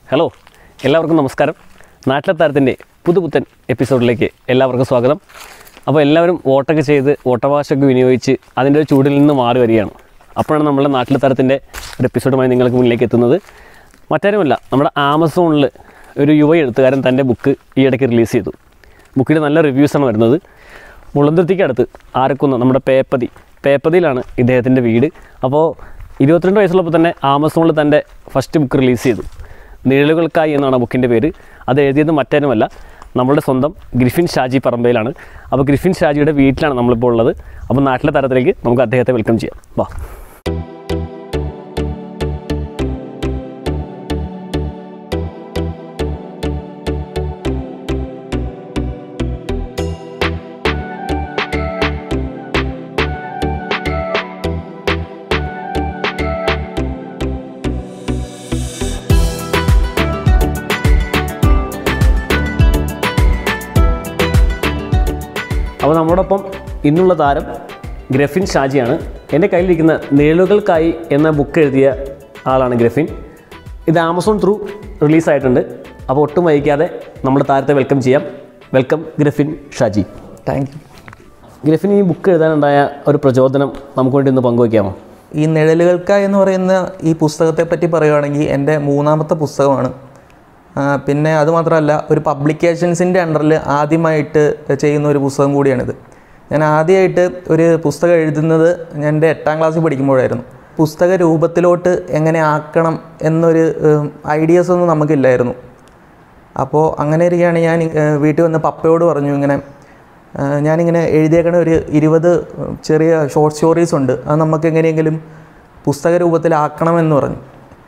hello എല്ലാവർക്കും നമസ്കാരം നാട്ടിലെ താരത്തിൻ്റെ പുതുപുത്തൻ എപ്പിസോഡിലേക്ക് എല്ലാവർക്കും സ്വാഗതം അപ്പോൾ എല്ലാവരും വോട്ടൊക്കെ ചെയ്ത് വോട്ടവകാശമൊക്കെ വിനിയോഗിച്ച് അതിൻ്റെ ഒരു ചൂടിൽ നിന്ന് മാറി വരികയാണ് അപ്പോഴാണ് നമ്മുടെ നാട്ടിലെ താരത്തിൻ്റെ ഒരു എപ്പിസോഡുമായി നിങ്ങൾക്ക് മുന്നിലേക്ക് എത്തുന്നത് മറ്റാരുമല്ല നമ്മുടെ ആമസോണിൽ ഒരു യുവ എഴുത്തുകാരൻ തൻ്റെ ബുക്ക് ഈ ഇടയ്ക്ക് റിലീസ് ചെയ്തു ബുക്കിൽ നല്ല റിവ്യൂസാണ് വരുന്നത് മുളന്തുരുത്തിക്ക് അടുത്ത് ആരക്കുന്ന് നമ്മുടെ പേപ്പതി പേപ്പതിയിലാണ് ഇദ്ദേഹത്തിൻ്റെ വീട് അപ്പോൾ ഇരുപത്തിരണ്ട് വയസ്സുള്ളപ്പോൾ തന്നെ ആമസോണിൽ തൻ്റെ ഫസ്റ്റ് ബുക്ക് റിലീസ് ചെയ്തു നിഴലുകൾക്കായി എന്നാണ് ആ ബുക്കിൻ്റെ പേര് അത് എഴുതിയത് മറ്റാരുമല്ല നമ്മളുടെ സ്വന്തം ഗ്രിഫിൻ ഷാജി പറമ്പയിലാണ് അപ്പോൾ ഗ്രിഫിൻ ഷാജിയുടെ വീട്ടിലാണ് നമ്മളിപ്പോൾ ഉള്ളത് അപ്പോൾ നാട്ടിലെ തരത്തിലേക്ക് നമുക്ക് അദ്ദേഹത്തെ വെൽക്കം ചെയ്യാം വാ അപ്പോൾ നമ്മോടൊപ്പം ഇന്നുള്ള താരം ഗ്രഫിൻ ഷാജിയാണ് എൻ്റെ കയ്യിലിരിക്കുന്ന നിഴലുകൾക്കായി എന്ന ബുക്ക് എഴുതിയ ആളാണ് ഗ്രഫിൻ ഇത് ആമസോൺ ത്രൂ റിലീസായിട്ടുണ്ട് അപ്പോൾ ഒട്ടും വൈകാതെ നമ്മുടെ താരത്തെ വെൽക്കം ചെയ്യാം welcome Grafin Shaji thank you Grafin ഈ ബുക്ക് എഴുതാനുണ്ടായ ഒരു പ്രചോദനം നമുക്ക് വേണ്ടി ഒന്ന് പങ്കുവയ്ക്കാമോ ഈ നിഴലുകൾക്കായി എന്ന് പറയുന്ന ഈ പുസ്തകത്തെ പറ്റി പറയുകയാണെങ്കിൽ എൻ്റെ മൂന്നാമത്തെ പുസ്തകമാണ് ആ, പിന്നെ അതുമാത്രമല്ല ഒരു പബ്ലിക്കേഷൻസിൻ്റെ അണ്ടറിൽ ആദ്യമായിട്ട് ചെയ്യുന്ന ഒരു പുസ്തകം കൂടിയാണിത് ഞാൻ ആദ്യമായിട്ട് ഒരു പുസ്തകം എഴുതുന്നത് ഞാൻ എൻ്റെ എട്ടാം ക്ലാസ്സിൽ പഠിക്കുമ്പോഴായിരുന്നു പുസ്തക രൂപത്തിലോട്ട് എങ്ങനെ ആക്കണം എന്നൊരു ഐഡിയാസ് ഒന്നും നമുക്കില്ലായിരുന്നു അപ്പോൾ അങ്ങനെ ഇരിക്കുകയാണ് ഞാൻ ഏഹ്, വീട്ടിൽ വന്ന് പപ്പയോട് പറഞ്ഞു ഇങ്ങനെ ഏഹ്, ഞാനിങ്ങനെ എഴുതിയേക്കണ ഒരു ഇരുപത് ചെറിയ ഷോർട്ട് സ്റ്റോറീസ് ഉണ്ട് അത് നമുക്ക് എങ്ങനെയെങ്കിലും പുസ്തക രൂപത്തിലാക്കണമെന്ന് പറഞ്ഞു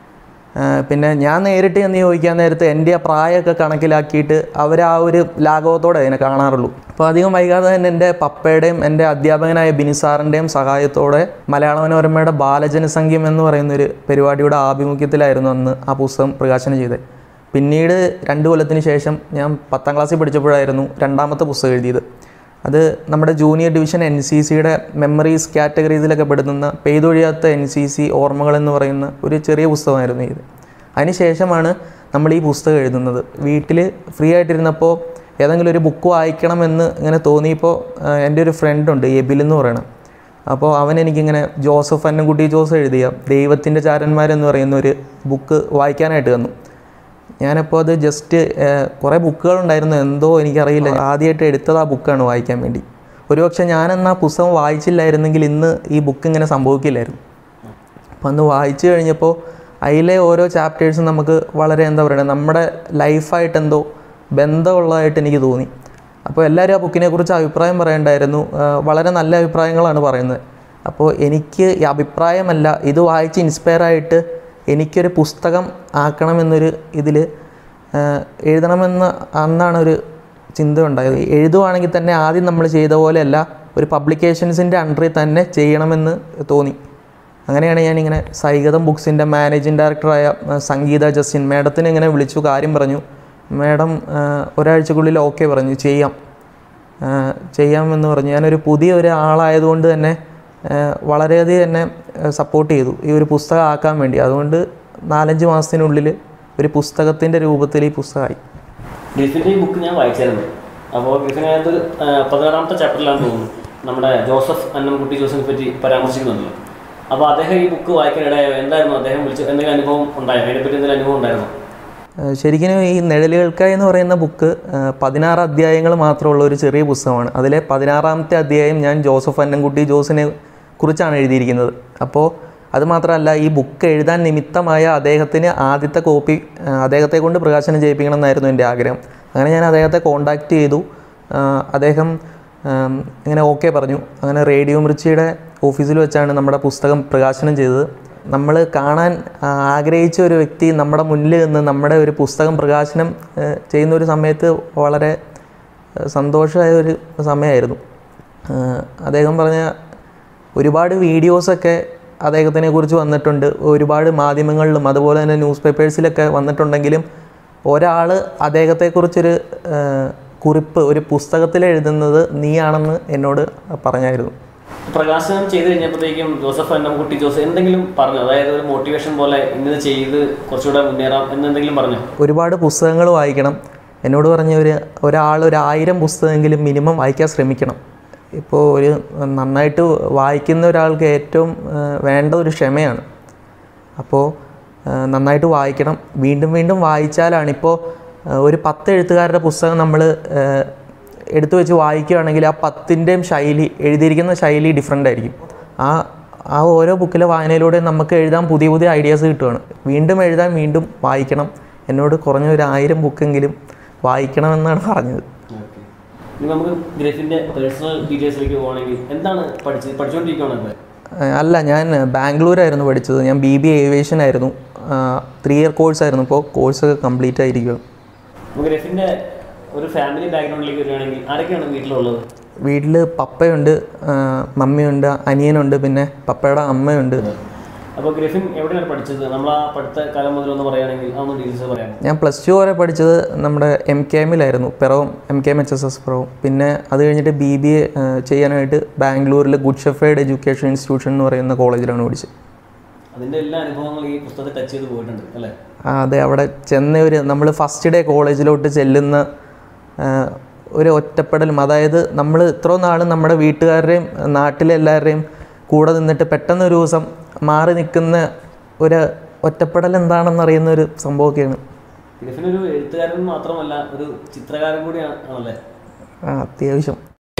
ഏഹ്, പിന്നെ ഞാൻ നേരിട്ട് എന്ന് ചോദിക്കാൻ നേരത്ത് എൻ്റെ ആ പ്രായമൊക്കെ കണക്കിലാക്കിയിട്ട് അവർ ആ ഒരു ലാഘവത്തോടെ അതിനെ കാണാറുള്ളൂ അപ്പോൾ അധികം വൈകാതെ തന്നെ എൻ്റെ പപ്പയുടെയും എൻ്റെ അധ്യാപകനായ ബിനിസാറിൻ്റെയും സഹായത്തോടെ മലയാള മനോരമയുടെ ബാലജനസംഖ്യം എന്ന് പറയുന്ന ഒരു പരിപാടിയുടെ ആഭിമുഖ്യത്തിലായിരുന്നു അന്ന് ആ പുസ്തകം പ്രകാശനം ചെയ്തത് പിന്നീട് രണ്ട് കൊല്ലത്തിന് ശേഷം ഞാൻ പത്താം ക്ലാസ്സിൽ പഠിച്ചപ്പോഴായിരുന്നു രണ്ടാമത്തെ പുസ്തകം എഴുതിയത് അത് നമ്മുടെ ജൂനിയർ ഡിവിഷൻ എൻ സി സിയുടെ മെമ്മറീസ് കാറ്റഗറീസിലൊക്കെ പെടുന്ന പെയ്തൊഴിയാത്ത എൻ സി സി ഓർമ്മകൾ എന്ന് പറയുന്ന ഒരു ചെറിയ പുസ്തകമായിരുന്നു ഇത് അതിനുശേഷമാണ് നമ്മൾ ഈ പുസ്തകം എഴുതുന്നത് വീട്ടിൽ ഫ്രീ ആയിട്ടിരുന്നപ്പോൾ ഏതെങ്കിലും ഒരു ബുക്ക് വായിക്കണമെന്ന് ഇങ്ങനെ തോന്നിയപ്പോൾ ആ, എൻ്റെ ഒരു ഫ്രണ്ടുണ്ട് എബിൽ എന്ന് പറയണം അപ്പോൾ അവൻ എനിക്കിങ്ങനെ ജോസഫ് അന്നൻകുട്ടി ജോസ് എഴുതിയ ദൈവത്തിൻ്റെ ചാരന്മാരെന്ന് പറയുന്ന ഒരു ബുക്ക് വായിക്കാനായിട്ട് തന്നു ഞാനപ്പോൾ അത് ജസ്റ്റ് കുറേ ബുക്കുകളുണ്ടായിരുന്നു എന്തോ എനിക്കറിയില്ല ആദ്യമായിട്ട് എടുത്തത് ആ ബുക്കാണ് വായിക്കാൻ വേണ്ടി ഒരുപക്ഷെ ഞാനെന്നാ പുസ്തകം വായിച്ചില്ലായിരുന്നെങ്കിൽ ഇന്ന് ഈ ബുക്ക് ഇങ്ങനെ സംഭവിക്കില്ലായിരുന്നു അപ്പോൾ അന്ന് വായിച്ചു കഴിഞ്ഞപ്പോൾ അതിലെ ഓരോ ചാപ്റ്റേഴ്സും നമുക്ക് വളരെ എന്താ പറയുക നമ്മുടെ ലൈഫായിട്ട് എന്തോ ബന്ധമുള്ളതായിട്ട് എനിക്ക് തോന്നി അപ്പോൾ എല്ലാവരും ആ ബുക്കിനെ കുറിച്ച് അഭിപ്രായം പറയണ്ടായിരുന്നു ആ, വളരെ നല്ല അഭിപ്രായങ്ങളാണ് പറയുന്നത് അപ്പോൾ എനിക്ക് ഈ അഭിപ്രായമല്ല ഇത് വായിച്ച് ഇൻസ്പയർ ആയിട്ട് എനിക്കൊരു പുസ്തകം ആക്കണമെന്നൊരു ഇതിൽ എഴുതണമെന്ന് അന്നാണ് ഒരു ചിന്ത ഉണ്ടായത് എഴുതുവാണെങ്കിൽ തന്നെ ആദ്യം നമ്മൾ ചെയ്ത പോലെയല്ല ഒരു പബ്ലിക്കേഷൻസിൻ്റെ അണ്ടറിൽ തന്നെ ചെയ്യണമെന്ന് തോന്നി അങ്ങനെയാണ് ഞാനിങ്ങനെ സൈഗതം ബുക്സിൻ്റെ മാനേജിങ് ഡയറക്ടറായ ആ, സംഗീത ജസ്റ്റിൻ മേഡത്തിനെ ഇങ്ങനെ വിളിച്ചു കാര്യം പറഞ്ഞു മേഡം ആ, ഒരാഴ്ചക്കുള്ളിൽ ഓക്കെ പറഞ്ഞു ചെയ്യാം ആ, ചെയ്യാമെന്ന് പറഞ്ഞു ഞാനൊരു പുതിയ ഒരു ആളായതുകൊണ്ട് തന്നെ ആ, വളരെയധികം എന്നെ സപ്പോർട്ട് ചെയ്തു ഈ ഒരു പുസ്തകം ആക്കാൻ വേണ്ടി അതുകൊണ്ട് നാലഞ്ച് മാസത്തിനുള്ളിൽ ഒരു പുസ്തകത്തിൻ്റെ രൂപത്തിൽ ഈ പുസ്തകമായി ഗ്രിഫിൻ്റെ ഈ ബുക്ക് ഞാൻ വായിച്ചായിരുന്നു അപ്പോൾ ഗ്രിഫിനകത്ത് പതിനാറാമത്തെ ചാപ്റ്ററിലാണ് തോന്നുന്നു നമ്മുടെ ജോസഫ് അന്നംകുട്ടി ജോസഫിനെ പറ്റി പരാമർശിക്കുന്നുണ്ടല്ലോ അപ്പോൾ അദ്ദേഹം ഈ ബുക്ക് വായിക്കാനിടയായോ എന്തായിരുന്നു അദ്ദേഹം വിളിച്ച് എന്തെങ്കിലും അനുഭവം ഉണ്ടായോ അതിനെപ്പറ്റി എന്തെങ്കിലും അനുഭവം ഉണ്ടായിരുന്നോ ഏഹ് ശരിക്കും ഈ നിഴലുകൾക്കായി എന്ന് പറയുന്ന ബുക്ക് ഏഹ് പതിനാറ് അധ്യായങ്ങൾ മാത്രമുള്ള ഒരു ചെറിയ പുസ്തകമാണ് അതിലെ പതിനാറാമത്തെ അധ്യായം ഞാൻ ജോസഫ് അന്നൻകുട്ടി ജോസിനെ കുറിച്ചാണ് എഴുതിയിരിക്കുന്നത് അപ്പോൾ അത് മാത്രമല്ല ഈ ബുക്ക് എഴുതാൻ നിമിത്തമായ അദ്ദേഹത്തിന് ആദ്യത്തെ കോപ്പി ഏഹ് അദ്ദേഹത്തെ കൊണ്ട് പ്രകാശനം ചെയ്യിപ്പിക്കണം എന്നായിരുന്നു എൻ്റെ ആഗ്രഹം അങ്ങനെ ഞാൻ അദ്ദേഹത്തെ കോണ്ടാക്റ്റ് ചെയ്തു ഏഹ് അദ്ദേഹം ഏഹ് ഇങ്ങനെ ഓക്കെ പറഞ്ഞു അങ്ങനെ റേഡിയോ മിർച്ചിയുടെ ഓഫീസിൽ വെച്ചാണ് നമ്മുടെ പുസ്തകം പ്രകാശനം ചെയ്തത് നമ്മൾ കാണാൻ ആ, ആഗ്രഹിച്ച ഒരു വ്യക്തി നമ്മുടെ മുന്നിൽ നിന്ന് നമ്മുടെ ഒരു പുസ്തകം പ്രകാശനം ഏഹ്, ചെയ്യുന്ന ഒരു സമയത്ത് വളരെ ഏഹ്, സന്തോഷമായ ഒരു സമയമായിരുന്നു ഏഹ്, അദ്ദേഹം പറഞ്ഞ ഒരുപാട് വീഡിയോസൊക്കെ അദ്ദേഹത്തിനെ കുറിച്ച് വന്നിട്ടുണ്ട് ഒരുപാട് മാധ്യമങ്ങളിലും അതുപോലെ തന്നെ ന്യൂസ് പേപ്പേഴ്സിലൊക്കെ വന്നിട്ടുണ്ടെങ്കിലും ഒരാൾ അദ്ദേഹത്തെക്കുറിച്ചൊരു ഏഹ്, കുറിപ്പ് ഒരു പുസ്തകത്തിൽ എഴുതുന്നത് നീയാണെന്ന് എന്നോട് പറഞ്ഞായിരുന്നു പ്രകാശനം ചെയ്ത് കഴിഞ്ഞപ്പോഴത്തേക്കും ജോസഫ് അന്നംകുട്ടി ജോസഫ് എന്തെങ്കിലും പറഞ്ഞു അതായത് ഒരു മോട്ടിവേഷൻ പോലെ ഇന്നത് ചെയ്ത് കുറച്ചുകൂടെ മുന്നേറാം എന്നെന്തെങ്കിലും പറഞ്ഞോ ഒരുപാട് പുസ്തകങ്ങൾ വായിക്കണം എന്നോട് പറഞ്ഞ ഒരു ഒരാൾ ഒരു ആയിരം പുസ്തകമെങ്കിലും മിനിമം വായിക്കാൻ ശ്രമിക്കണം ഇപ്പോൾ ഒരു നന്നായിട്ട് വായിക്കുന്ന ഒരാൾക്ക് ഏറ്റവും ആ, വേണ്ട ഒരു ക്ഷമയാണ് അപ്പോൾ ആ, നന്നായിട്ട് വായിക്കണം വീണ്ടും വീണ്ടും വായിച്ചാലാണ് ഇപ്പോൾ ആ, ഒരു പത്ത് എഴുത്തുകാരുടെ പുസ്തകം നമ്മൾ എടുത്തു വെച്ച് വായിക്കുകയാണെങ്കിൽ ആ പത്തിൻ്റെയും ശൈലി എഴുതിയിരിക്കുന്ന ശൈലി ഡിഫറെൻ്റ് ആയിരിക്കും ആ ആ ഓരോ ബുക്കിലെ വായനയിലൂടെ നമുക്ക് എഴുതാൻ പുതിയ പുതിയ ഐഡിയാസ് കിട്ടുകയാണ് വീണ്ടും എഴുതാൻ വീണ്ടും വായിക്കണം എന്നോട് കുറഞ്ഞ ഒരു ആയിരം ബുക്കെങ്കിലും വായിക്കണമെന്നാണ് പറഞ്ഞത് ഇനി നമുക്ക് ഗ്രഫിന്റെ പേഴ്സണൽ ഡീറ്റെയിൽസിലേക്ക് പോകണമെങ്കിൽ എന്താണ് പഠിച്ചത് പഠിച്ചുകൊണ്ടിരിക്കുകയാണ് ഇപ്പോൾ ആ, അല്ല ഞാൻ ബാംഗ്ലൂരായിരുന്നു പഠിച്ചത് ഞാൻ ബി ബി ഏവിയേഷൻ ആയിരുന്നു ത്രീ ഇയർ കോഴ്സ് ആയിരുന്നു ഇപ്പോൾ കോഴ്സൊക്കെ കംപ്ലീറ്റ് ആയിരിക്കുകയാണ് നമുക്ക് ഗ്രഫിന്റെ ഒരു ഫാമിലി ബാക്ക്ഗ്രൗണ്ടിലേക്ക് വരികയാണെങ്കിൽ ആരൊക്കെയാണ് വീട്ടിലുള്ളത് വീട്ടിൽ പപ്പയുണ്ട് ആ, മമ്മിയുണ്ട് അനിയനുണ്ട് പിന്നെ പപ്പയുടെ അമ്മയുണ്ട് അപ്പോൾ ഗ്രഫിൻ എവിടെയാണ് പഠിച്ചത് നമ്മൾ ആ പഠിത്ത കാലം മുതൽ ഒന്ന് പറയുകയാണെങ്കിൽ അതൊന്ന് ഡീറ്റെയിൽസ് പറയാം ഞാൻ പ്ലസ് ടു വരെ പഠിച്ചത് നമ്മുടെ എം കെ എമ്മിലായിരുന്നു Piravom M K M H S S Piravom പിന്നെ അത് കഴിഞ്ഞിട്ട് ബി ബി എ ചെയ്യാനായിട്ട് ബാംഗ്ലൂരിൽ ഗുഡ് ഷെഫേഡ് എഡ്യൂക്കേഷൻ ഇൻസ്റ്റിറ്റ്യൂഷൻ എന്ന് പറയുന്ന കോളേജിലാണ് പഠിച്ചത് അതിന്റെ എല്ലാ അനുഭവങ്ങളും ഈ പുസ്തകത്തിൽ ടച്ച് ചെയ്ത് പോയിട്ടുണ്ട് അല്ലേ ആ, അതെ അവിടെ ചെന്ന ഒരു നമ്മൾ ഫസ്റ്റ് ഡേ കോളേജിലോട്ട് ചെല്ലുന്ന ആ, ഒരു ഒറ്റപ്പെടലും അതായത് നമ്മൾ ഇത്രയും നാളും നമ്മുടെ വീട്ടുകാരുടെയും നാട്ടിലെ എല്ലാവരുടെയും കൂടെ നിന്നിട്ട് പെട്ടെന്ന് ഒരു ദിവസം മാറി നിൽക്കുന്ന ഒരു ഒറ്റപ്പെടൽ എന്താണെന്ന് അറിയുന്ന ഒരു സംഭവമൊക്കെയാണ് ഗ്രഫിൻ ഒരു എഴുത്തുകാരൻ മാത്രമല്ല ഒരു ചിത്രകാരൻ കൂടി ആണല്ലേ ആ, അത്യാവശ്യം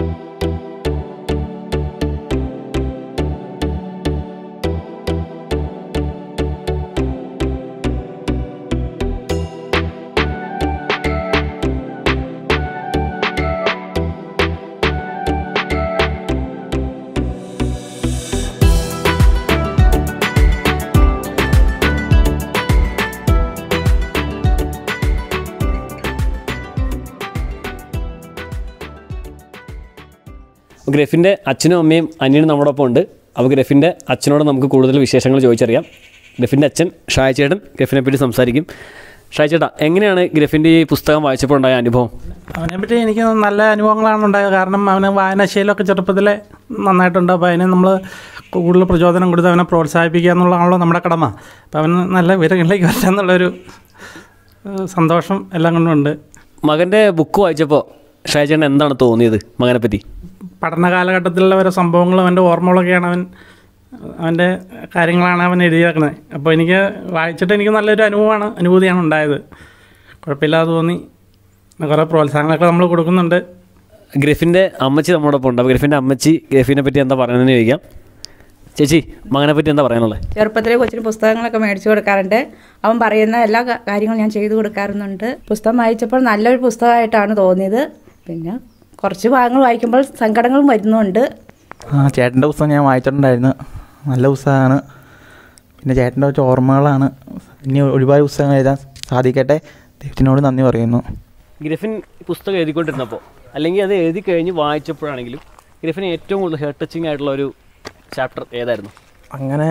ഗ്രഫിൻ്റെ അച്ഛനും അമ്മയും അനിയനും നമ്മുടെ ഒപ്പം ഉണ്ട് അപ്പോൾ ഗ്രഫിൻ്റെ അച്ഛനോട് നമുക്ക് കൂടുതൽ വിശേഷങ്ങൾ ചോദിച്ചറിയാം ഗ്രഫിൻ്റെ അച്ഛൻ ഷായ ചേട്ടൻ ഗ്രഫിനെ പറ്റി സംസാരിക്കും ഷായ ചേട്ടാ എങ്ങനെയാണ് ഗ്രഫിൻ്റെ ഈ പുസ്തകം വായിച്ചപ്പോൾ ഉണ്ടായ അനുഭവം അവനെ പറ്റി എനിക്ക് നല്ല അനുഭവങ്ങളാണ് ഉണ്ടായത് കാരണം അവന് വായനാശീലമൊക്കെ ചെറുപ്പത്തിലെ നന്നായിട്ടുണ്ട് അപ്പോൾ അതിന് നമ്മൾ കൂടുതൽ പ്രചോദനം കൊടുത്ത് അവനെ പ്രോത്സാഹിപ്പിക്കുക എന്നുള്ളതാണല്ലോ നമ്മുടെ കടമ അപ്പോൾ അവന് നല്ല വിവരങ്ങളിലേക്ക് വരട്ടെ എന്നുള്ളൊരു ഏഹ്, സന്തോഷം എല്ലാം കൊണ്ടുണ്ട് മകൻ്റെ ബുക്ക് വായിച്ചപ്പോൾ ഷായ ചേട്ടൻ എന്താണ് തോന്നിയത് മകനെ പറ്റി പഠന കാലഘട്ടത്തിലുള്ള ഓരോ സംഭവങ്ങളും അവൻ്റെ ഓർമ്മകളൊക്കെയാണ് അവൻ അവൻ്റെ കാര്യങ്ങളാണ് അവൻ എഴുതിയേക്കുന്നത് അപ്പോൾ എനിക്ക് വായിച്ചിട്ട് എനിക്ക് നല്ലൊരു അനുഭവമാണ് അനുഭൂതിയാണ് ഉണ്ടായത് കുഴപ്പമില്ലാതെ തോന്നി കുറേ പ്രോത്സാഹനങ്ങളൊക്കെ നമ്മൾ കൊടുക്കുന്നുണ്ട് ഗ്രഫിൻ്റെ അമ്മച്ചി നമ്മുടെ ഒപ്പം ഉണ്ട് അപ്പോൾ ഗ്രഫിൻ്റെ അമ്മച്ചി ഗ്രഫിനെ പറ്റി എന്താ പറയുന്നതെന്ന് ചോദിക്കാം ചേച്ചി മകനെ പറ്റി എന്താ പറയാനുള്ളത് ചെറുപ്പത്തിലെ കൊച്ചിന് പുസ്തകങ്ങളൊക്കെ മേടിച്ചു കൊടുക്കാറുണ്ട് അവൻ പറയുന്ന എല്ലാ ക- കാര്യങ്ങളും ഞാൻ ചെയ്തു കൊടുക്കാറുണ്ട് പുസ്തകം വായിച്ചപ്പോൾ നല്ലൊരു പുസ്തകമായിട്ടാണ് തോന്നിയത് പിന്നെ കുറച്ച് ഭാഗങ്ങൾ വായിക്കുമ്പോൾ സങ്കടങ്ങളും വരുന്നുണ്ട് ആ ചേട്ടൻ്റെ പുസ്തകം ഞാൻ വായിച്ചിട്ടുണ്ടായിരുന്നു നല്ല പുസ്തകമാണ് പിന്നെ ചേട്ടൻ്റെ കുറച്ച് ഓർമ്മകളാണ് ഇനി ഒരുപാട് പുസ്തകങ്ങൾ എഴുതാൻ സാധിക്കട്ടെ ദൈവത്തിനോട് നന്ദി പറയുന്നു ഗ്രഫിൻ പുസ്തകം എഴുതിക്കൊണ്ടിരുന്നപ്പോൾ അല്ലെങ്കിൽ അത് എഴുതി കഴിഞ്ഞ് വായിച്ചപ്പോഴാണെങ്കിലും ഗ്രഫിന് ഏറ്റവും കൂടുതൽ ഹെയർ ടച്ചിങ് ആയിട്ടുള്ള ഒരു ചാപ്റ്റർ ഏതായിരുന്നു അങ്ങനെ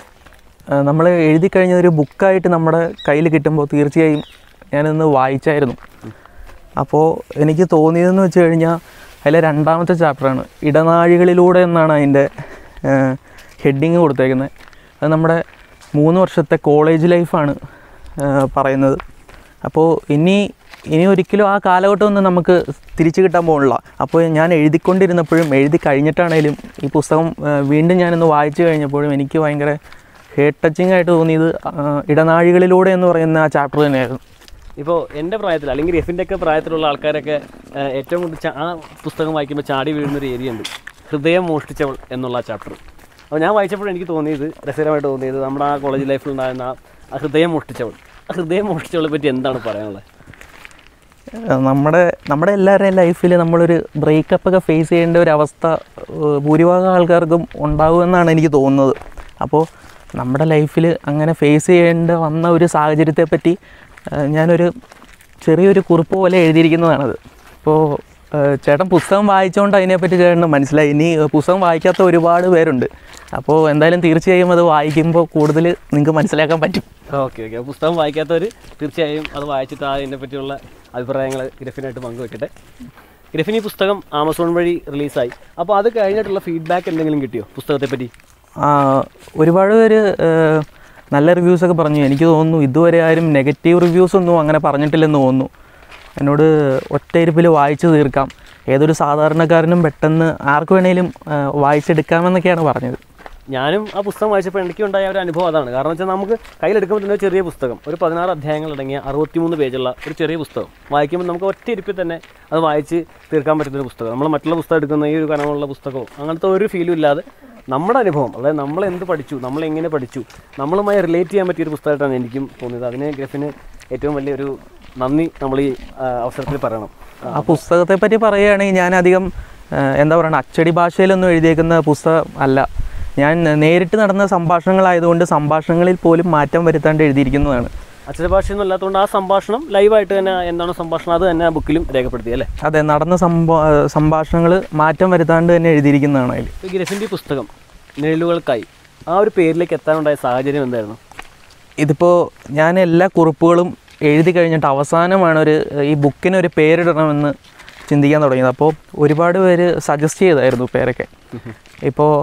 നമ്മൾ എഴുതി കഴിഞ്ഞ ഒരു ബുക്കായിട്ട് നമ്മുടെ കയ്യിൽ കിട്ടുമ്പോൾ തീർച്ചയായും ഞാനൊന്ന് വായിച്ചായിരുന്നു അപ്പോൾ എനിക്ക് തോന്നിയതെന്ന് വെച്ച് കഴിഞ്ഞാൽ അതിലെ രണ്ടാമത്തെ ചാപ്റ്ററാണ് ഇടനാഴികളിലൂടെ എന്നാണ് അതിൻ്റെ ഹെഡിങ് കൊടുത്തേക്കുന്നത് അത് നമ്മുടെ മൂന്ന് വർഷത്തെ കോളേജ് ലൈഫാണ് പറയുന്നത് അപ്പോൾ ഇനി ഇനി ഒരിക്കലും ആ കാലഘട്ടമൊന്നും നമുക്ക് തിരിച്ചു കിട്ടാൻ പോകുന്നില്ല അപ്പോൾ ഞാൻ എഴുതിക്കൊണ്ടിരുന്നപ്പോഴും എഴുതി കഴിഞ്ഞിട്ടാണേലും ഈ പുസ്തകം ആ, വീണ്ടും ഞാനൊന്ന് വായിച്ചു കഴിഞ്ഞപ്പോഴും എനിക്ക് ഭയങ്കര ഹേർട്ട് ടച്ചിങ് ആയിട്ട് തോന്നിയത് ആ, ഇടനാഴികളിലൂടെ എന്ന് പറയുന്ന ആ ചാപ്റ്റർ തന്നെയായിരുന്നു ഇപ്പോൾ എൻ്റെ പ്രായത്തിൽ അല്ലെങ്കിൽ ഗ്രഫിൻ്റെ ഒക്കെ പ്രായത്തിലുള്ള ആൾക്കാരൊക്കെ ആ, ഏറ്റവും കൂടുതൽ ചാ- ആ പുസ്തകം വായിക്കുമ്പോൾ ചാടി വീഴുന്നൊരു ഏരിയ ഉണ്ട് ഹൃദയം മോഷ്ടിച്ചവൾ എന്നുള്ള ചാപ്റ്റർ അപ്പോൾ ഞാൻ വായിച്ചപ്പോൾ എനിക്ക് തോന്നിയത് രസകരമായിട്ട് തോന്നിയത് നമ്മുടെ ആ കോളേജ് ലൈഫിൽ ഉണ്ടായിരുന്ന ആ- ആ ഹൃദയം മോഷ്ടിച്ചവൾ ആ ഹൃദയം മോഷ്ടിച്ചവളെ പറ്റി എന്താണ് പറയാനുള്ളത് ആ, നമ്മുടെ നമ്മുടെ എല്ലാവരുടെയും ലൈഫിൽ നമ്മളൊരു ബ്രേക്കപ്പ് ഒക്കെ ഫേസ് ചെയ്യേണ്ട ഒരു അവസ്ഥ ഏഹ്, ഭൂരിഭാഗം ആൾക്കാർക്കും ഉണ്ടാകുമെന്നാണ് എനിക്ക് തോന്നുന്നത് അപ്പോൾ നമ്മുടെ ലൈഫിൽ അങ്ങനെ ഫേസ് ചെയ്യേണ്ട വന്ന ഒരു സാഹചര്യത്തെ പറ്റി ഏഹ്, ഞാനൊരു ചെറിയൊരു കുറിപ്പ് പോലെ എഴുതിയിരിക്കുന്നതാണത് അപ്പോൾ ഏഹ്, ചേട്ടൻ പുസ്തകം വായിച്ചുകൊണ്ട് അതിനെപ്പറ്റി ചേട്ടന് മനസ്സിലായി ഇനി പുസ്തകം വായിക്കാത്ത ഒരുപാട് പേരുണ്ട് അപ്പോൾ എന്തായാലും തീർച്ചയായും അത് വായിക്കുമ്പോൾ കൂടുതൽ നിങ്ങൾക്ക് മനസ്സിലാക്കാൻ പറ്റും ഓക്കെ ഓക്കെ പുസ്തകം വായിക്കാത്തവർ തീർച്ചയായും അത് വായിച്ചിട്ട് അതിനെ പറ്റിയുള്ള അഭിപ്രായങ്ങൾ ഗ്രഫിനായിട്ട് പങ്കുവെക്കട്ടെ ഗ്രഫിൻ ഈ പുസ്തകം ആമസോൺ വഴി റിലീസായി അപ്പോൾ അത് കഴിഞ്ഞിട്ടുള്ള ഫീഡ്ബാക്ക് എന്തെങ്കിലും കിട്ടിയോ പുസ്തകത്തെ പറ്റി ആ, ഒരുപാട് പേര് ഏഹ്, നല്ല റിവ്യൂസൊക്കെ പറഞ്ഞു എനിക്ക് തോന്നുന്നു ഇതുവരെ ആരും നെഗറ്റീവ് റിവ്യൂസ് ഒന്നും അങ്ങനെ പറഞ്ഞിട്ടില്ലെന്ന് തോന്നുന്നു എന്നോട് ഒറ്റയിരുപ്പിൽ വായിച്ചു തീർക്കാം ഏതൊരു സാധാരണക്കാരനും പെട്ടെന്ന് ആർക്ക് വേണേലും ഏഹ്, വായിച്ചെടുക്കാമെന്നൊക്കെയാണ് പറഞ്ഞത് ഞാനും ആ പുസ്തകം വായിച്ചപ്പോൾ എനിക്കുണ്ടായ ഒരു അനുഭവം അതാണ് കാരണം വെച്ചാൽ നമുക്ക് കയ്യിലെടുക്കുമ്പോൾ തന്നെ ഒരു ചെറിയ പുസ്തകം ഒരു പതിനാറ് അധ്യായങ്ങൾ അടങ്ങിയ അറുപത്തിമൂന്ന് പേജുള്ള ഒരു ചെറിയ പുസ്തകം വായിക്കുമ്പോൾ നമുക്ക് ഒറ്റ ഇരിപ്പിൽ തന്നെ അത് വായിച്ച് തീർക്കാൻ പറ്റുന്ന ഒരു പുസ്തകം നമ്മൾ മറ്റുള്ള പുസ്തകം എടുക്കുന്ന ഈ ഒരു കനമുള്ള പുസ്തകമോ അങ്ങനത്തെ ഒരു ഫീലും ഇല്ലാതെ നമ്മുടെ അനുഭവം അതായത് നമ്മൾ എന്ത് പഠിച്ചു നമ്മൾ എങ്ങനെ പഠിച്ചു നമ്മളുമായി റിലേറ്റ് ചെയ്യാൻ പറ്റിയ ഒരു പുസ്തകമായിട്ടാണ് എനിക്കും തോന്നിയത് അതിന് ഗ്രഫിന് ഏറ്റവും വലിയൊരു നന്ദി നമ്മൾ ഈ ആ, അവസരത്തിൽ പറയണം ആ പുസ്തകത്തെ പറ്റി പറയുകയാണെങ്കിൽ ഞാൻ അധികം ഏഹ്, എന്താ പറയുക അച്ചടി ഭാഷയിലൊന്നും എഴുതിയേക്കുന്ന പുസ്തകം അല്ല ഞാൻ നേരിട്ട് നടന്ന സംഭാഷണങ്ങളായതുകൊണ്ട് സംഭാഷണങ്ങളിൽ പോലും മാറ്റം വരുത്താണ്ട് എഴുതിയിരിക്കുന്നതാണ് അക്ഷരഭാഷയൊന്നും അല്ലാത്തതുകൊണ്ട് ആ സംഭാഷണം ലൈവായിട്ട് തന്നെ എന്താണോ സംഭാഷണം അത് തന്നെ ആ ബുക്കിലും രേഖപ്പെടുത്തി അല്ലേ അതെ നടന്ന സംഭാ സംഭാഷണങ്ങൾ മാറ്റം വരുത്താണ്ട് തന്നെ എഴുതിയിരിക്കുന്നതാണ് അതിൽ ഈ ഗ്രഫിൻ്റെ ഈ പുസ്തകം നിഴലുകൾക്കായി ആ ഒരു പേരിലേക്ക് എത്താനുണ്ടായ സാഹചര്യം എന്തായിരുന്നു ഇതിപ്പോൾ ഞാൻ എല്ലാ കുറിപ്പുകളും എഴുതി കഴിഞ്ഞിട്ട് അവസാനമാണ് ഒരു ഈ ബുക്കിന് ഒരു പേരിടണമെന്ന് ചിന്തിക്കാൻ തുടങ്ങിയത് അപ്പോൾ ഒരുപാട് പേര് സജസ്റ്റ് ചെയ്തായിരുന്നു പേരൊക്കെ ഇപ്പോൾ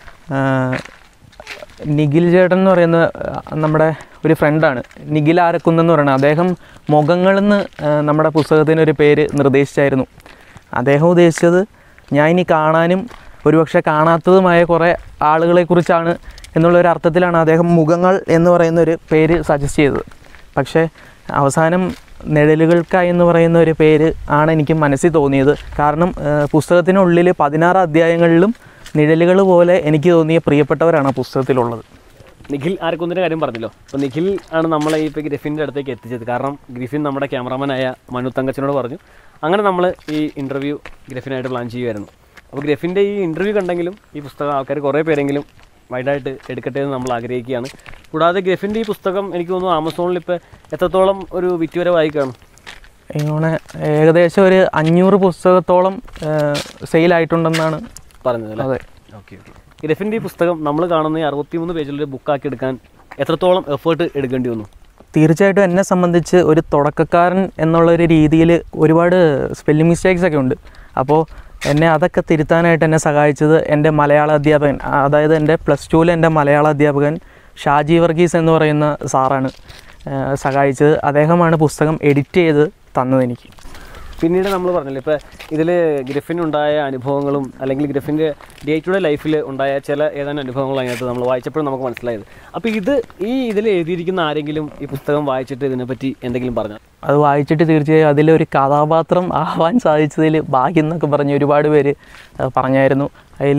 നിഖിൽ ചേട്ടൻ എന്ന് പറയുന്ന ആ, നമ്മുടെ ഒരു ഫ്രണ്ടാണ് നിഖിൽ ആരക്കുന്നെന്ന് പറയുന്നത് അദ്ദേഹം മുഖങ്ങളെന്ന് ആ, നമ്മുടെ പുസ്തകത്തിന് ഒരു പേര് നിർദ്ദേശിച്ചായിരുന്നു അദ്ദേഹം ഉദ്ദേശിച്ചത് ഞാൻ ഇനി കാണാനും ഒരുപക്ഷെ കാണാത്തതുമായ കുറേ ആളുകളെക്കുറിച്ചാണ് എന്നുള്ള ഒരു അർത്ഥത്തിലാണ് അദ്ദേഹം മുഖങ്ങൾ എന്ന് പറയുന്ന ഒരു പേര് സജസ്റ്റ് ചെയ്തത് പക്ഷേ അവസാനം നിഴലുകൾക്കായി എന്ന് പറയുന്ന ഒരു പേര് ആണ് എനിക്ക് മനസ്സിൽ തോന്നിയത് കാരണം ആ, പുസ്തകത്തിനുള്ളിൽ പതിനാറ് അധ്യായങ്ങളിലും നിഴലുകൾ പോലെ എനിക്ക് തോന്നിയ പ്രിയപ്പെട്ടവരാണ് ആ പുസ്തകത്തിലുള്ളത് നിഖിൽ ആരക്കൊന്നിൻ്റെ കാര്യം പറഞ്ഞല്ലോ അപ്പോൾ നിഖിൽ ആണ് നമ്മളെ ഈ ഇപ്പോൾ ഗ്രഫിൻ്റെ അടുത്തേക്ക് എത്തിച്ചത് കാരണം ഗ്രിഫിൻ നമ്മുടെ ക്യാമറാമാനായ മനു തങ്കച്ചനോട് പറഞ്ഞു അങ്ങനെ നമ്മൾ ഈ ഇൻ്റർവ്യൂ ഗ്രഫിനായിട്ട് പ്ലാൻ ചെയ്യുമായിരുന്നു അപ്പോൾ ഗ്രഫിൻ്റെ ഈ ഇൻ്റർവ്യൂ കണ്ടെങ്കിലും ഈ പുസ്തകം ആൾക്കാർ കുറേ പേരെങ്കിലും വൈഡായിട്ട് എടുക്കട്ടെ എന്ന് നമ്മൾ ആഗ്രഹിക്കുകയാണ് കൂടാതെ ഗ്രഫിൻ്റെ ഈ പുസ്തകം എനിക്ക് തോന്നുന്നു ആമസോണിൽ ഇപ്പോൾ എത്രത്തോളം ഒരു വിറ്റുവരവായി കാണും ഇങ്ങനെ ഏകദേശം ഒരു അഞ്ഞൂറ് പുസ്തകത്തോളം സെയിലായിട്ടുണ്ടെന്നാണ് പറഞ്ഞത് അല്ലേ അതെ ഓക്കെ ഓക്കെ ഗ്രഫിൻ്റെ ഈ പുസ്തകം നമ്മൾ കാണുന്ന ഈ അറുപത്തിമൂന്ന് പേജിലൊരു ബുക്കാക്കി എടുക്കാൻ എത്രത്തോളം എഫേർട്ട് എടുക്കേണ്ടി വന്നു തീർച്ചയായിട്ടും എന്നെ സംബന്ധിച്ച് ഒരു തുടക്കക്കാരൻ എന്നുള്ളൊരു രീതിയിൽ ഒരുപാട് സ്പെല്ലിംഗ് മിസ്റ്റേക്സ് ഒക്കെ ഉണ്ട് അപ്പോൾ എന്നെ അതൊക്കെ തിരുത്താനായിട്ട് എന്നെ സഹായിച്ചത് എൻ്റെ മലയാള അധ്യാപകൻ ആ, അതായത് എൻ്റെ പ്ലസ് ടുവിലെ എൻ്റെ മലയാള അധ്യാപകൻ ഷാജി വർഗീസ് എന്ന് പറയുന്ന സാറാണ് ആ, സഹായിച്ചത് അദ്ദേഹമാണ് പുസ്തകം എഡിറ്റ് ചെയ്ത് തന്നത് എനിക്ക് പിന്നീട് നമ്മൾ പറഞ്ഞില്ലേ ഇപ്പോൾ ഇതിൽ ഗ്രഫിനുണ്ടായ അനുഭവങ്ങളും അല്ലെങ്കിൽ ഗ്രഫിൻ്റെ ഡേ ടു ഡേ ലൈഫിൽ ഉണ്ടായ ചില ഏതാനും അനുഭവങ്ങളും അതിനകത്ത് നമ്മൾ വായിച്ചപ്പോഴും നമുക്ക് മനസ്സിലായത് അപ്പോൾ ഇത് ഈ ഇതിൽ എഴുതിയിരിക്കുന്ന ആരെങ്കിലും ഈ പുസ്തകം വായിച്ചിട്ട് ഇതിനെപ്പറ്റി എന്തെങ്കിലും പറഞ്ഞു അത് വായിച്ചിട്ട് തീർച്ചയായും അതിലൊരു കഥാപാത്രം ആവാൻ സാധിച്ചതിൽ ഭാഗ്യം എന്നൊക്കെ പറഞ്ഞ് ഒരുപാട് പേര് ആ, പറഞ്ഞായിരുന്നു അതിൽ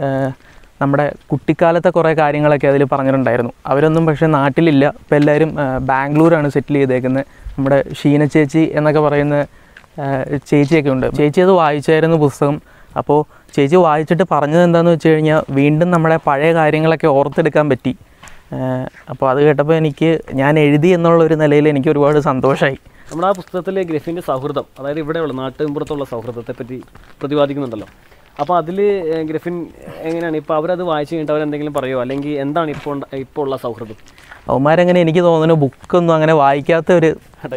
നമ്മുടെ കുട്ടിക്കാലത്തെ കുറേ കാര്യങ്ങളൊക്കെ അതിൽ പറഞ്ഞിട്ടുണ്ടായിരുന്നു അവരൊന്നും പക്ഷേ നാട്ടിലില്ല ഇപ്പോൾ എല്ലാവരും ആ, ബാംഗ്ലൂരാണ് സെറ്റിൽ ചെയ്തേക്കുന്നത് നമ്മുടെ ഷീന ചേച്ചി എന്നൊക്കെ പറയുന്ന ആ, ചേച്ചിയൊക്കെ ഉണ്ട് ചേച്ചി അത് വായിച്ചായിരുന്നു പുസ്തകം അപ്പോൾ ചേച്ചി വായിച്ചിട്ട് പറഞ്ഞത് എന്താണെന്ന് വെച്ച് കഴിഞ്ഞാൽ വീണ്ടും നമ്മുടെ പഴയ കാര്യങ്ങളൊക്കെ ഓർത്തെടുക്കാൻ പറ്റി അപ്പോൾ അത് കേട്ടപ്പോൾ എനിക്ക് ഞാൻ എഴുതി എന്നുള്ളൊരു നിലയിൽ എനിക്ക് ഒരുപാട് സന്തോഷമായി നമ്മുടെ ആ പുസ്തകത്തിലെ ഗ്രഫിൻ്റെ സൗഹൃദം അതായത് ഇവിടെയുള്ള നാട്ടിൻപുറത്തുള്ള സൗഹൃദത്തെ പറ്റി പ്രതിപാദിക്കുന്നുണ്ടല്ലോ അപ്പോൾ അതിൽ ഗ്രഫിൻ എങ്ങനെയാണ് ഇപ്പോൾ അവരത് വായിച്ചു കഴിഞ്ഞിട്ട് അവരെന്തെങ്കിലും പറയുമോ അല്ലെങ്കിൽ എന്താണ് ഇപ്പോൾ ഉണ്ട- ഇപ്പോൾ ഉള്ള സൗഹൃദം അവന്മാരങ്ങനെ എനിക്ക് തോന്നുന്നു ബുക്കൊന്നും അങ്ങനെ വായിക്കാത്ത ഒരു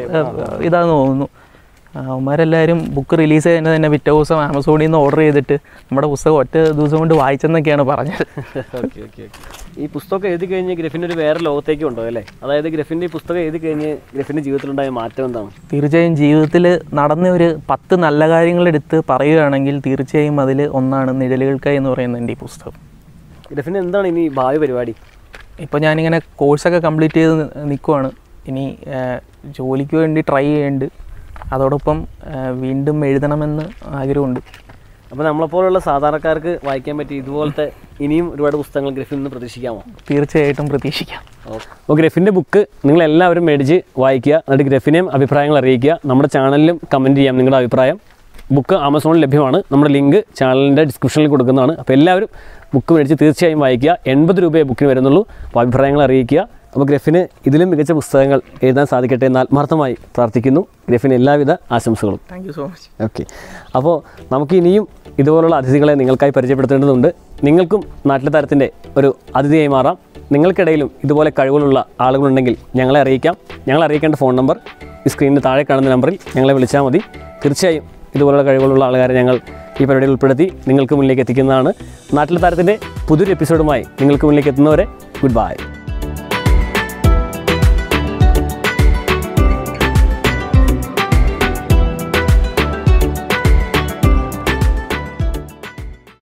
ഇതാന്ന് തോന്നുന്നു ആ, അവന്മാരെല്ലാവരും ബുക്ക് റിലീസ് ചെയ്യുന്നത് തന്നെ പിറ്റേ ദിവസം ആമസോണിൽ നിന്ന് ഓർഡർ ചെയ്തിട്ട് നമ്മുടെ പുസ്തകം ഒറ്റ ദിവസം കൊണ്ട് വായിച്ചെന്നൊക്കെയാണ് പറഞ്ഞത് ഓക്കെ ഓക്കെ ഓക്കെ ഈ പുസ്തകം എഴുതി കഴിഞ്ഞ് ഗ്രഫിൻ്റെ ഒരു വേറെ ലോകത്തേക്ക് ഉണ്ടോ അല്ലേ അതായത് ഗ്രഫിൻ്റെ ഈ പുസ്തകം എഴുതി കഴിഞ്ഞ് ഗ്രഫിൻ്റെ ജീവിതത്തിലുണ്ടായ മാറ്റം എന്താണ് തീർച്ചയായും ജീവിതത്തിൽ നടന്ന ഒരു പത്ത് നല്ല കാര്യങ്ങളെടുത്ത് പറയുകയാണെങ്കിൽ തീർച്ചയായും അതിൽ ഒന്നാണ് നിഴലുകൾക്കായി എന്ന് പറയുന്ന എൻ്റെ ഈ പുസ്തകം ഗ്രഫിന് എന്താണ് ഇനി ഭാവി പരിപാടി ഇപ്പോൾ ഞാനിങ്ങനെ കോഴ്സൊക്കെ കംപ്ലീറ്റ് ചെയ്ത് നിൽക്കുവാണ് ഇനി ആ, ജോലിക്ക് വേണ്ടി ട്രൈ ചെയ്യുന്നുണ്ട് അതോടൊപ്പം ആ, വീണ്ടും എഴുതണമെന്ന് ആഗ്രഹമുണ്ട് അപ്പോൾ നമ്മളെപ്പോലുള്ള സാധാരണക്കാർക്ക് വായിക്കാൻ പറ്റിയ ഇതുപോലത്തെ ഇനിയും ഒരുപാട് പുസ്തകങ്ങൾ ഗ്രഫിൽ നിന്ന് പ്രതീക്ഷിക്കാമോ തീർച്ചയായിട്ടും പ്രതീക്ഷിക്കാം അപ്പോൾ ഗ്രഫിൻ്റെ ബുക്ക് നിങ്ങൾ എല്ലാവരും മേടിച്ച് വായിക്കുക എന്നിട്ട് ഗ്രഫിനെയും അഭിപ്രായങ്ങൾ അറിയിക്കുക നമ്മുടെ ചാനലിലും കമൻറ്റ് ചെയ്യാം നിങ്ങളുടെ അഭിപ്രായം ബുക്ക് ആമസോണിൽ ലഭ്യമാണ് നമ്മുടെ ലിങ്ക് ചാനലിൻ്റെ ഡിസ്ക്രിപ്ഷനിൽ കൊടുക്കുന്നതാണ് അപ്പോൾ എല്ലാവരും ബുക്ക് മേടിച്ച് തീർച്ചയായും വായിക്കുക എൺപത് രൂപയെ ബുക്കിന് വരുന്നുള്ളൂ അപ്പോൾ അഭിപ്രായങ്ങൾ അറിയിക്കുക അപ്പോൾ ഗ്രഫിന് ഇതിലും മികച്ച പുസ്തകങ്ങൾ എഴുതാൻ സാധിക്കട്ടെ എന്ന് ആത്മാർത്ഥമായി പ്രാർത്ഥിക്കുന്നു ഗ്രഫിന് എല്ലാവിധ ആശംസകളും thank you so much okay അപ്പോൾ നമുക്ക് ഇനിയും ഇതുപോലുള്ള അതിഥികളെ നിങ്ങൾക്കായി പരിചയപ്പെടുത്തേണ്ടതുണ്ട് നിങ്ങൾക്കും നാട്ടിലെ തരത്തിൻ്റെ ഒരു അതിഥിയായി മാറാം നിങ്ങൾക്കിടയിലും ഇതുപോലെ കഴിവുകളുള്ള ആളുകളുണ്ടെങ്കിൽ ഞങ്ങളെ അറിയിക്കാം ഞങ്ങളെ അറിയിക്കേണ്ട ഫോൺ നമ്പർ ഈ സ്ക്രീനിന് താഴെ കാണുന്ന നമ്പറിൽ ഞങ്ങളെ വിളിച്ചാൽ മതി തീർച്ചയായും ഇതുപോലുള്ള കഴിവുകളുള്ള ആൾക്കാരെ ഞങ്ങൾ ഈ പരിപാടിയിൽ ഉൾപ്പെടുത്തി നിങ്ങൾക്ക് മുന്നിലേക്ക് എത്തിക്കുന്നതാണ് നാട്ടിലെ താരത്തിൻ്റെ പുതിയൊരു എപ്പിസോഡുമായി നിങ്ങൾക്ക് മുന്നിലേക്ക് എത്തുന്നവരെ ഗുഡ് ബൈ